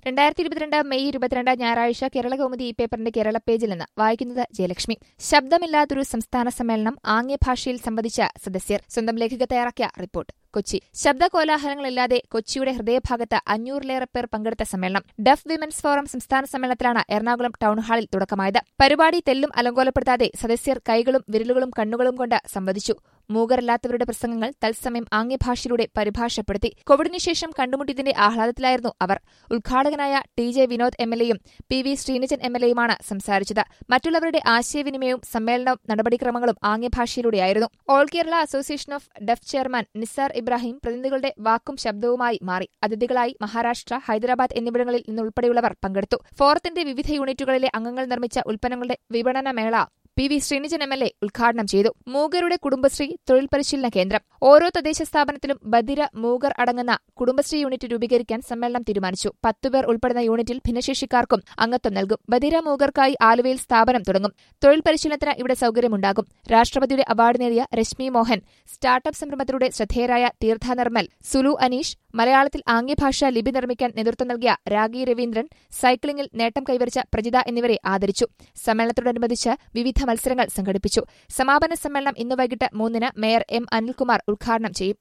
രണ്ടായിരത്തി ഇരുപത്തിരണ്ട് മെയ് ഇരുപത്തിരണ്ട് ഞായറാഴ്ച കേരള കൗമുദി ഈ പേപ്പറിന്റെ കേരള പേജിൽ നിന്ന് വായിക്കുന്നത് ജയലക്ഷ്മി ശബ്ദമില്ലാത്തൊരു സംസ്ഥാന സമ്മേളനം ആംഗ്യഭാഷയിൽ സംവദിച്ച സദസ്യർ സ്വന്തം ലേഖക തയ്യാറാക്കിയ റിപ്പോർട്ട് കൊച്ചി ശബ്ദ കോലാഹലങ്ങളില്ലാതെ കൊച്ചിയുടെ ഹൃദയഭാഗത്ത് അഞ്ഞൂറിലേറെ പേർ പങ്കെടുത്ത സമ്മേളനം ഡഫ് വിമൻസ് ഫോറം സംസ്ഥാന സമ്മേളനത്തിലാണ് എറണാകുളം ടൌൺഹാളിൽ തുടക്കമായത് പരിപാടി തെല്ലും അലങ്കോലപ്പെടുത്താതെ സദസ്യർ കൈകളും വിരലുകളും കണ്ണുകളും കൊണ്ട് സംവദിച്ചു മൂകരല്ലാത്തവരുടെ പ്രസംഗങ്ങൾ തത്സമയം ആംഗ്യഭാഷയിലൂടെ പരിഭാഷപ്പെടുത്തി കോവിഡിന് ശേഷം കണ്ടുമുട്ടിയതിന്റെ ആഹ്ലാദത്തിലായിരുന്നു അവർ ഉദ്ഘാടകനായ T J Vinod M L എയും P V Sreenijan M L എയുമാണ് സംസാരിച്ചത് മറ്റുള്ളവരുടെ ആശയവിനിമയവും സമ്മേളനവും നടപടിക്രമങ്ങളും ആംഗ്യഭാഷയിലൂടെയായിരുന്നു All Kerala Association of Deaf chairman Nisar Ibrahim പ്രതിനിധികളുടെ വാക്കും ശബ്ദവുമായി മാറി അതിഥികളായി മഹാരാഷ്ട്ര ഹൈദരാബാദ് എന്നിവിടങ്ങളിൽ നിന്നുൾപ്പെടെയുള്ളവർ പങ്കെടുത്തു ഫോറത്തിന്റെ വിവിധ യൂണിറ്റുകളിലെ അംഗങ്ങൾ നിർമ്മിച്ച ഉൽപ്പന്നങ്ങളുടെ വിപണന മേള P V Sreenijan M L A ഉദ്ഘാടനം ചെയ്തു മൂഗരുടെ കുടുംബശ്രീ തൊഴിൽ പരിശീലന കേന്ദ്രം ഓരോ തദ്ദേശ സ്ഥാപനത്തിലും ബധിര മൂഗർ അടങ്ങുന്ന കുടുംബശ്രീ യൂണിറ്റ് രൂപീകരിക്കാൻ സമ്മേളനം തീരുമാനിച്ചു പത്തുപേർ ഉൾപ്പെടുന്ന യൂണിറ്റിൽ ഭിന്നശേഷിക്കാർക്കും അംഗത്വം നൽകും ബധിര മൂഗർക്കായി ആലുവയിൽ സ്ഥാപനം തുടങ്ങും തൊഴിൽ പരിശീലനത്തിന് ഇവിടെ സൌകര്യമുണ്ടാകും രാഷ്ട്രപതിയുടെ അവാർഡ് നേടിയ രശ്മി മോഹൻ സ്റ്റാർട്ടപ്പ് സംരംഭത്തിലൂടെ ശ്രദ്ധേയരായ തീർത്ഥ നിർമ്മൽ സുലു അനീഷ് മലയാളത്തിൽ ആംഗ്യഭാഷ ലിപി നിർമ്മിക്കാൻ നേതൃത്വം നൽകിയ രാഗി രവീന്ദ്രൻ സൈക്ലിംഗിൽ നേട്ടം കൈവരിച്ച പ്രജിത എന്നിവരെ ആദരിച്ചു സമ്മേളനത്തോടനുബന്ധിച്ച് വിവിധ മത്സരങ്ങൾ സംഘടിപ്പിച്ചു സമാപന സമ്മേളനം ഇന്ന് വൈകിട്ട് മൂന്നിന് മേയർ എം അനിൽകുമാർ ഉദ്ഘാടനം ചെയ്യും